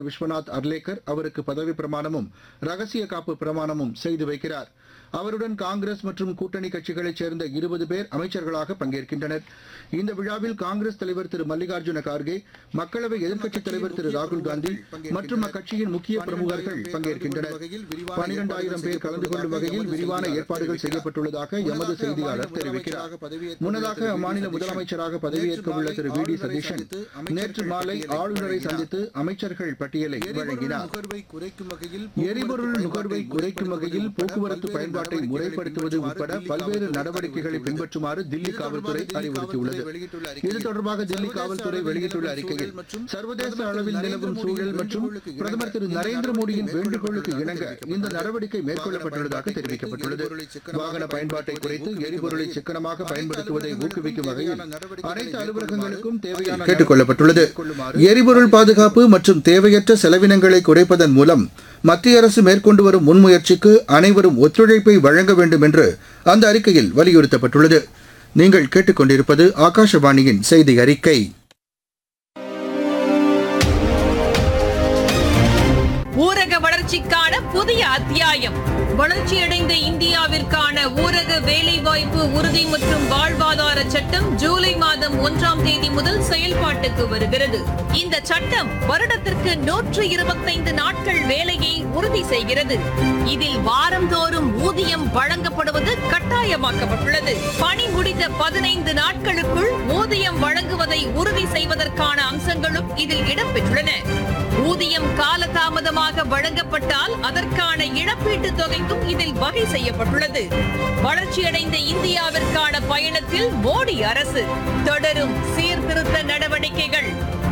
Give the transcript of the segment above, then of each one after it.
விஸ்வநாத் அர்லேக்கர் அவருக்கு பதவி பிரமாணமும் ரகசிய காப்பு பிரமாணமும் செய்து வைக்கிறார் அவருடன் காங்கிரஸ் மற்றும் கூட்டணி கட்சிகளைச் சேர்ந்த இருபது பேர் அமைச்சர்களாக பங்கேற்கின்றனர் இந்த விழாவில் காங்கிரஸ் தலைவர் திரு மல்லிகார்ஜுன கார்கே மக்களவை எதிர்க்கட்சித் தலைவர் திரு ராகுல் காந்தி மற்றும் அக்கட்சியின் முக்கிய பிரமுகர்கள் பங்கேற்கின்றனர் பனிரெண்டாயிரம் பேர் கலந்து கொள்ளும் வகையில் விரிவான ஏற்பாடுகள் செய்யப்பட்டுள்ளதாக எமது செய்தியாளர் தெரிவிக்கிறார் முன்னதாக அம்மாநில முதலமைச்சராக பதவியேற்க உள்ள திரு வி டி சதீஷன் நேற்று மாலை ஆளுநரை சந்தித்து அமைச்சர்கள் பட்டியலை வழங்கினார் நுகர்வை குறைக்கும் வகையில் எரிபொருள் நுகர்வை குறைக்கும் வகையில் போக்குவரத்து பயன்பாட்டை முறைப்படுத்துவது உட்பட பல்வேறு நடவடிக்கைகளை பின்பற்றுமாறு தில்லி காவல்துறை அறிவுறுத்தியுள்ளது இது தொடர்பாக தில்லி காவல்துறை வெளியிட்டுள்ள அறிக்கையில் சர்வதேச அளவில் நிலவும் சூழல் மற்றும் பிரதமர் திரு நரேந்திர மோடியின் வேண்டுகோளுக்கு இணங்க இந்த நடவடிக்கை மேற்கொள்ளப்பட்டுள்ளதாக தெரிவிக்கப்பட்டுள்ளது வாகன பயன்பாட்டை குறைத்து எரிபொருளை சிக்கனமாக பயன்படுத்துவதை ஊக்குவிக்கும் வகையில் அனைத்து அலுவலகங்களுக்கும் தேவையான கேட்டுக் கொள்ளப்பட்டுள்ளது எரிபொருள் பாதுகாப்பு மற்றும் தேவையற்ற செலவினங்களை குறைப்பதன் மூலம் மத்திய அரசு மேற்கொண்டு வரும் முன்முயற்சிக்கு அனைவரும் ஒத்துழைப்பை வழங்க வேண்டும் என்று அந்த அறிக்கையில் வலியுறுத்தப்பட்டுள்ளது நீங்கள் கேட்டுக்கொண்டிருப்பது ஆகாஷவாணியின் செய்தி அறிக்கை ஊரக வளர்ச்சிக்கான புதிய அத்தியாயம் வளர்ச்சியடைந்த இந்தியாவிற்கான ஊரக வேலைவாய்ப்பு உறுதி மற்றும் வாழ்வாதார சட்டம் ஜூலை மாதம் ஒன்றாம் தேதி முதல் செயல்பாட்டுக்கு வருகிறது இந்த சட்டம் வருடத்திற்கு நூற்று இருபத்தைந்து நாட்கள் வேலையை உறுதி செய்கிறது இதில் வாரந்தோறும் ஊதியம் வழங்கப்படுவது கட்டாயமாக்கப்பட்டுள்ளது பணி முடிந்த பதினைந்து நாட்களுக்குள் ஊதியம் வழங்குவதை உறுதி செய்வதற்கான அம்சங்களும் இதில் இடம்பெற்றுள்ளன ஊதியம் காலதாமதமாக வழங்கப்பட்டால் அதற்கான இழப்பீட்டுத் தொகைக்கும் இதில் வகை செய்யப்பட்டுள்ளது வளர்ச்சியடைந்த இந்தியாவிற்கான பயணத்தில் மோடி அரசு தொடரும் சீர்திருத்த நடவடிக்கைகள்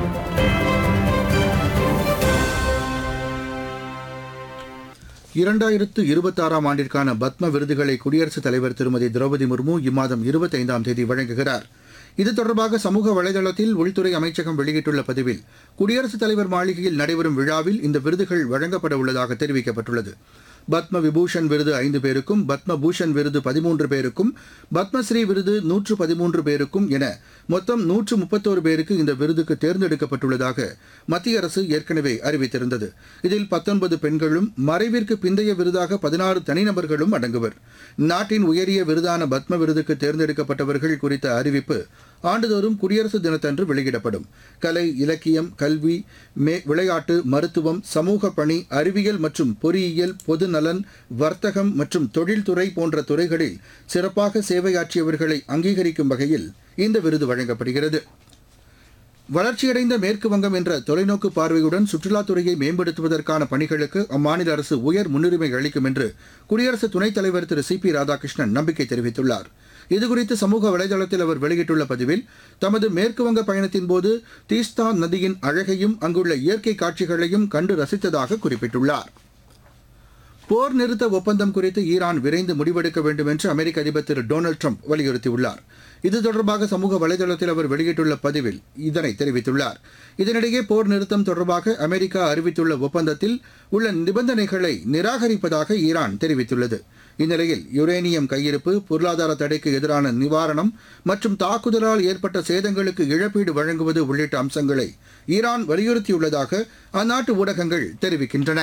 இரண்டாயிரத்து இருபத்தாறாம் ஆண்டிற்கான பத்ம விருதுகளை குடியரசுத் தலைவர் திருமதி திரௌபதி முர்மு இம்மாதம் இருபத்தைந்தாம் தேதி வழங்குகிறார் இது தொடர்பாக சமூக வலைதளத்தில் உள்துறை அமைச்சகம் வெளியிட்டுள்ள பதிவில் குடியரசுத் தலைவர் மாளிகையில் நடைபெறும் விழாவில் இந்த விருதுகள் வழங்கப்பட உள்ளதாக தெரிவிக்கப்பட்டுள்ளது பத்ம விபூஷன் விருது ஐந்து பேருக்கும் பத்ம பூஷன் விருது பதிமூன்று பேருக்கும் பத்மஸ்ரீ விருது நூற்று பதிமூன்று பேருக்கும் என மொத்தம் நூற்று முப்பத்தோரு பேருக்கு இந்த விருதுக்கு தேர்ந்தெடுக்கப்பட்டுள்ளதாக மத்திய அரசு ஏற்கனவே அறிவித்திருந்தது இதில் பத்தொன்பது பெண்களும் மறைவிற்கு பிந்தைய விருதாக பதினாறு தனிநபர்களும் அடங்குவர் நாட்டின் உயரிய விருதான பத்ம விருதுக்கு தேர்ந்தெடுக்கப்பட்டவர்கள் குறித்த அறிவிப்பு ஆண்டுதோறும் குடியரசு தினத்தன்று வெளியிடப்படும் கலை இலக்கியம் கல்வி மே விளையாட்டு மருத்துவம் சமூக பணி அறிவியல் மற்றும் பொறியியல் பொதுநலன் வர்த்தகம் மற்றும் தொழில்துறை போன்ற துறைகளில் சிறப்பாக சேவையாற்றியவர்களை அங்கீகரிக்கும் வகையில் இந்த விருது வழங்கப்படுகிறது வளர்ச்சியடைந்த மேற்கு வங்கம் என்ற தொலைநோக்கு பார்வையுடன் சுற்றுலாத்துறையை மேம்படுத்துவதற்கான பணிகளுக்கு அம்மாநில அரசு உயர் முன்னுரிமை அளிக்கும் என்று குடியரசு துணைத் தலைவர் திரு சி பி ராதாகிருஷ்ணன் நம்பிக்கை தெரிவித்துள்ளார் இதுகுறித்து சமூக வலைதளத்தில் அவர் வெளியிட்டுள்ள பதிவில் தமது மேற்குவங்க பயணத்தின் போது தீஸ்தா நதியின் அழகையும் அங்குள்ள இயற்கை காட்சிகளையும் கண்டு ரசித்ததாக குறிப்பிட்டுள்ளார் போர் நிறுத்த ஒப்பந்தம் குறித்து ஈரான் விரைந்து முடிவெடுக்க வேண்டும் என்று அமெரிக்க அதிபர் திரு டொனால்டு ட்ரம்ப் வலியுறுத்தியுள்ளார் இது தொடர்பாக சமூக வலைதளத்தில் அவர் வெளியிட்டுள்ள பதிவில் இதனை தெரிவித்துள்ளார் இதனிடையே போர் நிறுத்தம் தொடர்பாக அமெரிக்கா அறிவித்துள்ள ஒப்பந்தத்தில் உள்ள நிபந்தனைகளை நிராகரிப்பதாக ஈரான் தெரிவித்துள்ளது இந்நிலையில் யுரேனியம் கையிருப்பு பொருளாதார தடைக்கு எதிரான நிவாரணம் மற்றும் தாக்குதலால் ஏற்பட்ட சேதங்களுக்கு இழப்பீடு வழங்குவது உள்ளிட்ட அம்சங்களை ஈரான் வலியுறுத்தியுள்ளதாக அந்நாட்டு ஊடகங்கள் தெரிவிக்கின்றன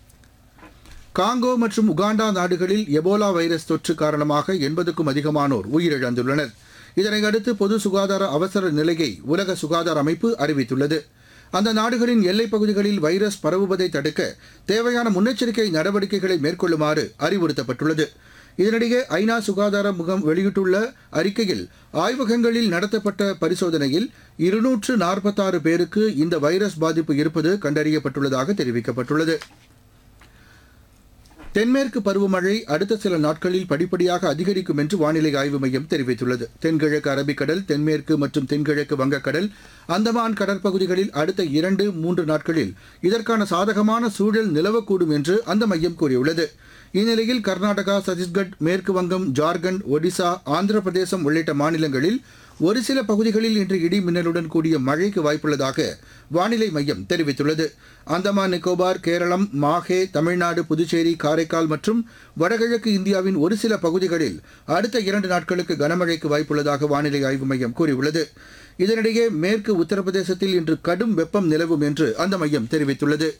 காங்கோ மற்றும் உகாண்டா நாடுகளில் எபோலா வைரஸ் தொற்று காரணமாக எண்பதுக்கும் அதிகமானோர் உயிரிழந்துள்ளனர் இதனையடுத்து பொது சுகாதார அவசர நிலையை உலக சுகாதார அமைப்பு அறிவித்துள்ளது அந்த நாடுகளின் எல்லைப் பகுதிகளில் வைரஸ் பரவுவதை தடுக்க தேவையான முன்னெச்சரிக்கை நடவடிக்கைகளை மேற்கொள்ளுமாறு அறிவுறுத்தப்பட்டுள்ளது இதனிடையே ஐநா சுகாதார முகம் வெளியிட்டுள்ள அறிக்கையில் ஆய்வகங்களில் நடத்தப்பட்ட பரிசோதனையில் இருநூற்று நாற்பத்தாறு பேருக்கு இந்த வைரஸ் பாதிப்பு இருப்பது கண்டறியப்பட்டுள்ளதாக தெரிவிக்கப்பட்டுள்ளது தென்மேற்கு பருவமழை அடுத்த சில நாட்களில் படிப்படியாக அதிகரிக்கும் என்று வானிலை ஆய்வு மையம் தெரிவித்துள்ளது தென்கிழக்கு அரபிக்கடல் தென்மேற்கு மற்றும் தென்கிழக்கு வங்கக்கடல் அந்தமான் கடற்பகுதிகளில் அடுத்த இரண்டு மூன்று நாட்களில் இதற்கான சாதகமான சூழல் நிலவக்கூடும் என்று அந்த மையம் கூறியுள்ளது இந்நிலையில் கர்நாடகா சத்தீஸ்கட் மேற்கு வங்கம் ஜார்க்கண்ட் ஒடிசா ஆந்திர பிரதேசம் உள்ளிட்ட மாநிலங்களில் ஒரு சில பகுதிகளில் இன்று இடி மின்னலுடன் கூடிய மழைக்கு வாய்ப்புள்ளதாக வானிலை மையம் தெரிவித்துள்ளது அந்தமான் நிக்கோபார் கேரளம் மாஹே தமிழ்நாடு புதுச்சேரி காரைக்கால் மற்றும் வடகிழக்கு இந்தியாவின் ஒரு சில பகுதிகளில் அடுத்த இரண்டு நாட்களுக்கு கனமழைக்கு வாய்ப்புள்ளதாக வானிலை ஆய்வு மையம் கூறியுள்ளது இதனிடையே மேற்கு உத்தரப்பிரதேசத்தில் இன்று கடும் வெப்பம் நிலவும் என்று அந்த மையம் தெரிவித்துள்ளது